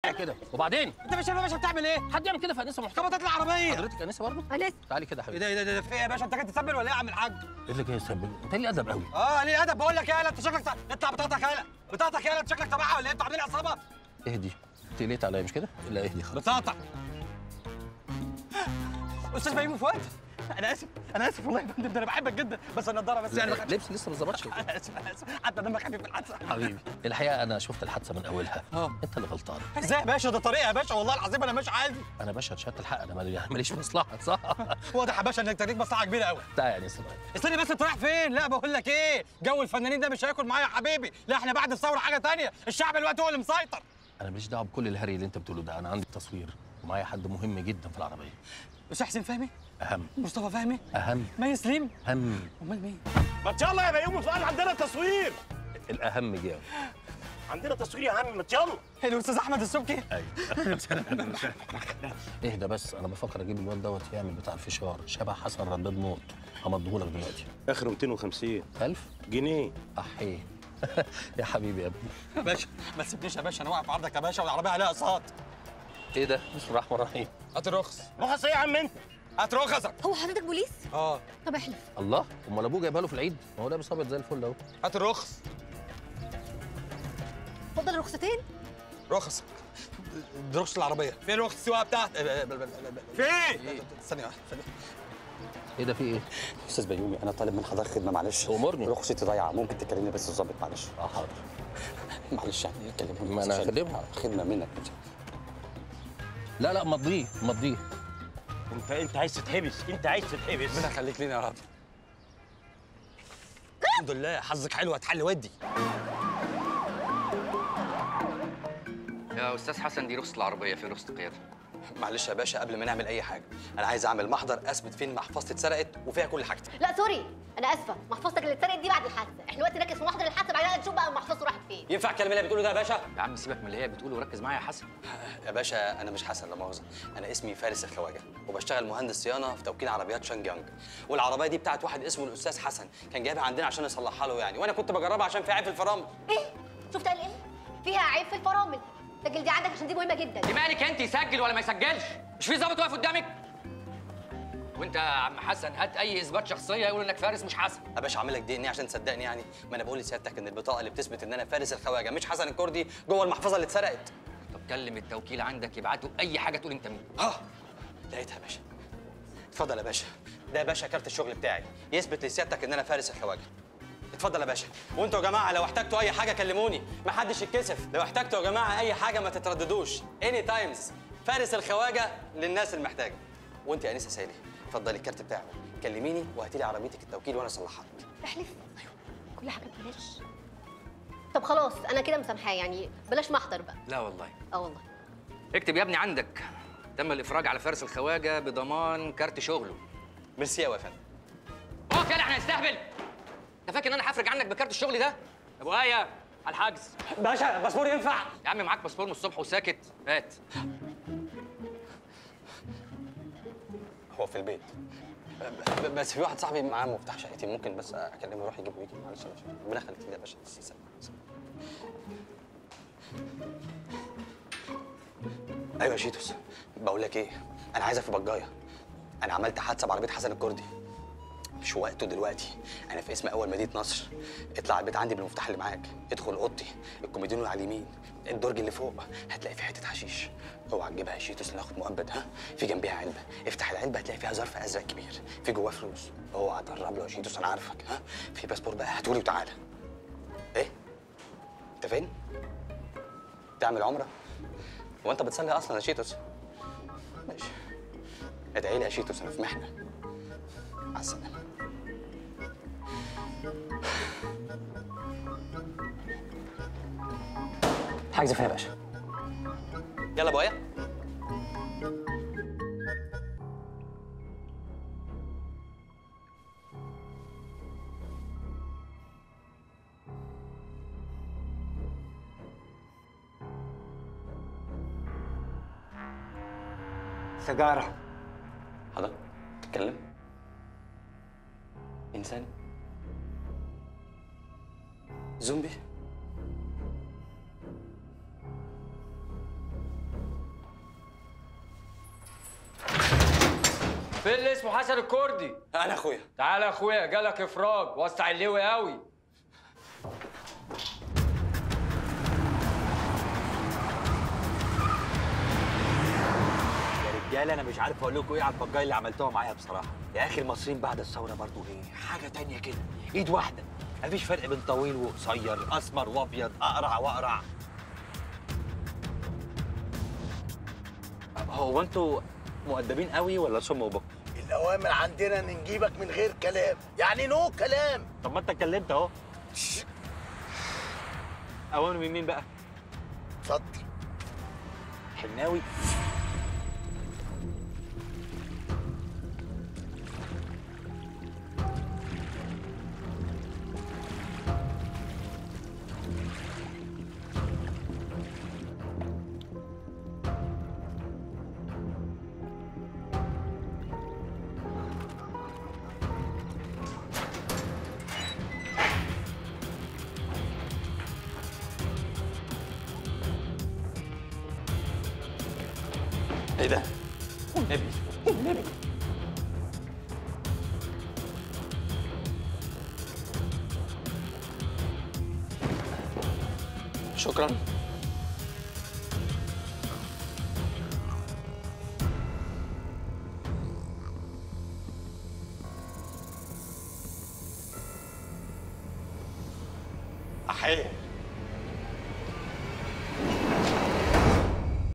كده كده وبعدين انت مش يا باشا بتعمل ايه؟ حد يعمل كده في انسه محترمه خبطت العربيه حضرتك انسه برضه انس تعالي كده يا ايه حبيبي ده ايه ده ده في ايه يا باشا انت جاي تسبل ولا ايه يا عم الحاج؟ ايه اللي جاي يسبب انت ليه ادب قوي اه ليه ادب بقول لك ايه يالا انت شكلك ت- اطلع بطاقتك يالا بطاقتك يالا انت شكلك تبعها ولا ايه؟ انتوا عاملين عصابه؟ اهدي انت قلقت عليا مش كده لا اهدي خلاص بطاقتك استاذ بيومي فؤاد انا اسف انا اسف والله يا فندم ده انا بحبك جدا بس النضاره بس يعني ما كانش- لبس لسه ما ظبطش انا اسف انا اسف حتى دمك خفيف في الحادثه حبيبي الحقيقه انا شفت الحادثه من اولها اه. انت اللي غلطان ازاي يا باشا ده طريقه يا باشا والله العظيم انا ماشي عادي انا باشا شهاده الحق انا مالي- ماليش مصلحه صح واضح يا باشا انك تريك مصلحه كبيره قوي تعالى يعني سلام استني بس انت رايح فين؟ لا بقول لك ايه؟ جو الفنانين ده مش هياكل معايا يا حبيبي، لا احنا بعد الثوره حاجه تانية، الشعب دلوقتي هو اللي مسيطر. انا ماليش دعوه بكل الهري اللي انت بتقوله ده انا عندي تصوير ومعايا حد مهم جدا في العربيه استاذ حسين فهمي؟ اهم مصطفى فهمي؟ اهم مي سليم؟ اهم امال مين؟ ما يلا يا بيومي فؤاد عندنا تصوير الاهم جاوب عندنا تصوير يا عم ما يلا الاستاذ احمد السبكي؟ ايوه اهدى بس انا بفكر اجيب الواد دوت يعمل بتاع الفشار شبه حسن رداد موت همضيهولك دلوقتي اخر 250 ألف جنيه احيه يا حبيبي يا ابني يا باشا ما تسيبنيش يا باشا انا واقف عرضك يا باشا والعربيه عليها اقساط. ايه ده بسم الله الرحمن الرحيم هات الرخص، رخص ايه يا عم انت هات رخصك. هو حضرتك بوليس اه طب احلف الله امال ابوه جايبها له في العيد ما هو لابس ابيض زي الفل اهو هات الرخص، اتفضل رخصتين رخصك. دي رخص العربيه، فين رخص السواقه بتاعت؟ فين ثانيه واحده ثانيه ايه ده في ايه استاذ بيومي انا طالب من حضرتك خدمه معلش أمرني. رخصتي ضايعه ممكن تكلمني بس الظابط معلش اه حاضر معلش يعني كلموني ما بس أنا عشان هكلمها. خدمه منك لا لا مضيه مضيه انت انت عايز تتحبس انت عايز تتحبس ربنا يخليك لينا يا رب. الحمد لله حظك حلو هتحل ودي. يا استاذ حسن دي رخصه العربيه في رخصه القياده معلش يا باشا قبل ما نعمل اي حاجه انا عايز اعمل محضر اثبت فين محفظتي اتسرقت وفيها كل حاجتي لا سوري انا اسفه محفظتك اللي اتسرقت دي بعد الحادثه احنا دلوقتي نركز في محضر الحادثه بعدين نشوف بقى محفظته راحت فين ينفع الكلام اللي بتقوله ده يا باشا يا عم سيبك من اللي هي بتقوله وركز معايا يا حسن يا باشا انا مش حسن لا مؤاخذه انا اسمي فارس الخواجه وبشتغل مهندس صيانه في توكيل عربيات شانج يانج والعربيه دي بتاعت واحد اسمه الاستاذ حسن كان جايبها عندنا عشان يصلحها له يعني وانا كنت بجربها عشان في عيب في الفرامل ايه شفت قال ايه فيها عيب في الفرامل سجل دي عندك عشان دي مهمه جدا دي مالك انت يسجل ولا ما يسجلش مش في ظابط واقف قدامك وانت يا عم حسن هات اي اثبات شخصيه يقول انك فارس مش حسن يا باشا اعمل لك دي ان عشان تصدقني يعني ما انا بقول لسيادتك ان البطاقه اللي بتثبت ان انا فارس الخواجه مش حسن الكردي جوه المحفظه اللي اتسرقت طب كلم التوكيل عندك يبعتوا اي حاجه تقول انت مين ها لقيتها يا باشا اتفضل يا باشا ده يا باشا كارت الشغل بتاعي يثبت لسيادتك ان انا فارس الخواجه اتفضل يا باشا وانتوا يا جماعه لو احتجتوا اي حاجه كلموني ما حدش يتكسف لو احتجتوا يا جماعه اي حاجه ما تترددوش اني تايمز فارس الخواجه للناس المحتاجه وانت يا انسه سالي اتفضلي الكارت بتاعي كلميني وهاتي لي عربيتك التوكيل وانا اصلحها لك احلف ايوه كل حاجه ببلاش طب خلاص انا كده مسامحاه يعني بلاش محضر بقى لا والله اه والله اكتب يا ابني عندك تم الافراج على فارس الخواجه بضمان كارت شغله ميرسي يا فندم هو كده احنا هنستهبل انت فاكر ان انا هفرج عنك بكارت الشغل ده ابو ايه على الحجز باشا باسبور ينفع يا عم معاك باسبور من الصبح وساكت هات هو في البيت ب- ب- بس في واحد صاحبي معاه مفتاح شقتي ممكن بس اكلمه يروح يجيبه ويجي معلش يا باشا ربنا يخليك لي يا باشا بس يسلمك. ايوه يا شيتوس بقول لك ايه انا عايزك في بجايه انا عملت حادثه بعربيه حسن الكردي مش وقته دلوقتي انا في اسم اول مدينه نصر اطلع البيت عندي بالمفتاح اللي معاك ادخل اوضتي الكوميديون اللي على اليمين الدرج اللي فوق هتلاقي في حته حشيش اوعى تجيبها يا شيتوس ناخد مؤبد ها في جنبيها علبه افتح العلبه هتلاقي فيها ظرف ازرق كبير في جواه فلوس اوعى تقرب له يا شيتوس انا عارفك ها في باسبور بقى هاتولي وتعالى ايه انت فين تعمل عمره هو انت بتصلي اصلا يا شيتوس ماشي ادعي لي يا شيتوس انا في محنه مع السلامه حاجز فين يا باشا يلا بويا سيجاره حضرتك تتكلم انسان زومبي فين اللي اسمه حسن الكردي انا اخويا تعالى يا اخويا جالك افراج وسع اللوي قوي يا رجاله انا مش عارف اقول لكم ايه على البجاي اللي عملتوها معايا بصراحه يا اخي المصريين بعد الثوره برضو ايه حاجه تانية كده ايد واحده مفيش فرق بين طويل وقصير اسمر وابيض اقرع واقرع هو انتوا مؤدبين قوي ولا صم وبكم الأوامر عندنا إن نجيبك من غير كلام يعني نو كلام طب ما انت اتكلمت اهو اوامر من مين بقى اتفضل حناوي ايه ده؟ والنبي والنبي شكرا أحيه